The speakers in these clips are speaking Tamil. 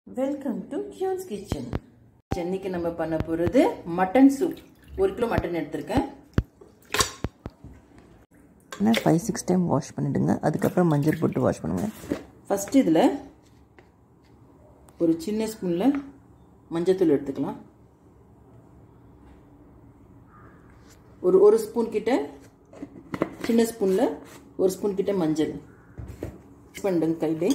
வெல்கம் டு கியூன்ஸ் கிச்சன் இன்னைக்கு நம்ம பண்ண போகிறது மட்டன் சூப் ஒரு கிலோ மட்டன் எடுத்திருக்கேன் ஃபைவ் சிக்ஸ் டைம் வாஷ் பண்ணிவிடுங்க அதுக்கப்புறம் மஞ்சள் போட்டு வாஷ் பண்ணுங்கள் ஃபஸ்ட்டு இதில் ஒரு சின்ன ஸ்பூனில் மஞ்சத்தூள் எடுத்துக்கலாம் ஒரு ஒரு ஸ்பூன் கிட்ட சின்ன ஸ்பூனில் ஒரு ஸ்பூன் கிட்ட மஞ்சள் மிக்ஸ் பண்ணிடுங்க கையிலே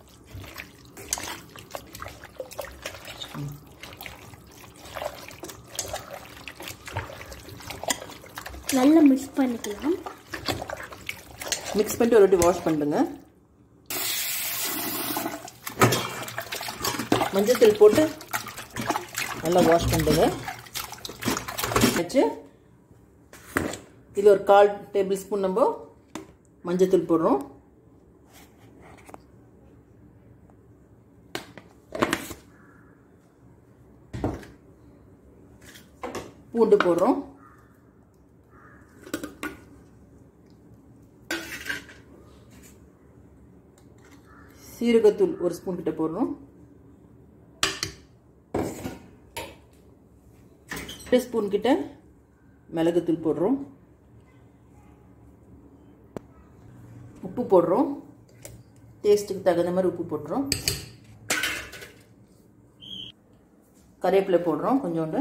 நல்லா மிக்ஸ் பண்ணிக்கலாம் மிக்ஸ் பண்ணிட்டு ஒரு வாட்டி வாஷ் பண்ணிடுங்க மஞ்சத்தூள் போட்டு நல்லா வாஷ் பண்ணிடுங்க வச்சு இதில் ஒரு கால் டேபிள் ஸ்பூன் நம்ம மஞ்சத்தூள் போடுறோம் பூண்டு போடுறோம் சீரகத்தூள் ஒரு ஸ்பூன் கிட்ட போடுறோம் ரெண்டு ஸ்பூன் கிட்ட மிளகுத்தூள் போடுறோம் உப்பு போடுறோம் டேஸ்ட்டுக்கு தகுந்த மாதிரி உப்பு போடுறோம் கருவேப்பிலை போடுறோம் கொஞ்சோண்டு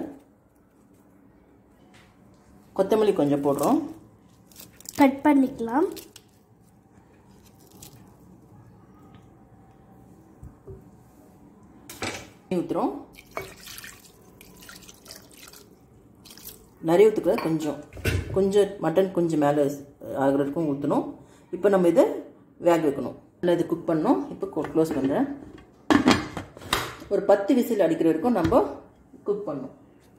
கொத்தமல்லி கொஞ்சம் போடுறோம் கட் பண்ணிக்கலாம் ஊற்றுறோம் நிறைய ஊற்றுக்கூடாது கொஞ்சம் கொஞ்சம் மட்டன் கொஞ்சம் மேலே ஆகிறதுக்கும் ஊற்றணும் இப்போ நம்ம இதை வேக வைக்கணும் நல்லா இது குக் பண்ணோம் இப்போ க்ளோஸ் பண்ணுறேன் ஒரு பத்து விசில் அடிக்கிற வரைக்கும் நம்ம குக் பண்ணணும்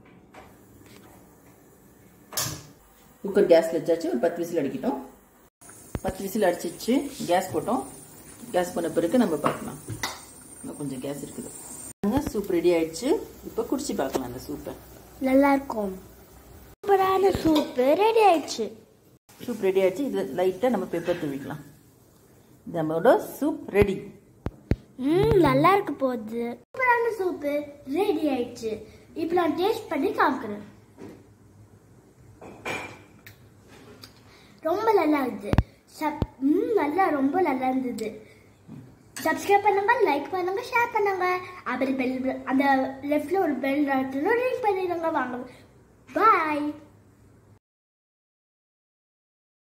குக்கர் கேஸில் வச்சாச்சு ஒரு பத்து விசில் அடிக்கிட்டோம் பத்து விசில் அடிச்சிச்சு கேஸ் போட்டோம் கேஸ் பண்ண பிறகு நம்ம பார்க்கலாம் இன்னும் கொஞ்சம் கேஸ் இருக்குது சூப் ரெடி ஆயிடுச்சு இப்போ குடிச்சு பார்க்கலாம் அந்த சூப்பை நல்லா இருக்கும் சூப்பரான சூப்பு ரெடி ஆயிடுச்சு சூப் ரெடி ஆயிடுச்சு இதில் லைட்டாக நம்ம பெப்பர் தூவிக்கலாம் இது நம்மளோட சூப் ரெடி ம் நல்லா இருக்கு போகுது சூப்பரான சூப்பு ரெடி ஆயிடுச்சு இப்போ நான் டேஸ்ட் பண்ணி காமிக்கிறேன் ரொம்ப நல்லா இருந்தது சப் ம் நல்லா ரொம்ப நல்லா இருந்தது சப்ஸ்கிரைப் பண்ணுங்க லைக் பண்ணுங்க ஷேர் பண்ணுங்க அப்புறம் பெல் அந்த லெஃப்ட்ல ஒரு பெல் ரிங் பண்ணிடுங்க வாங்க பாய்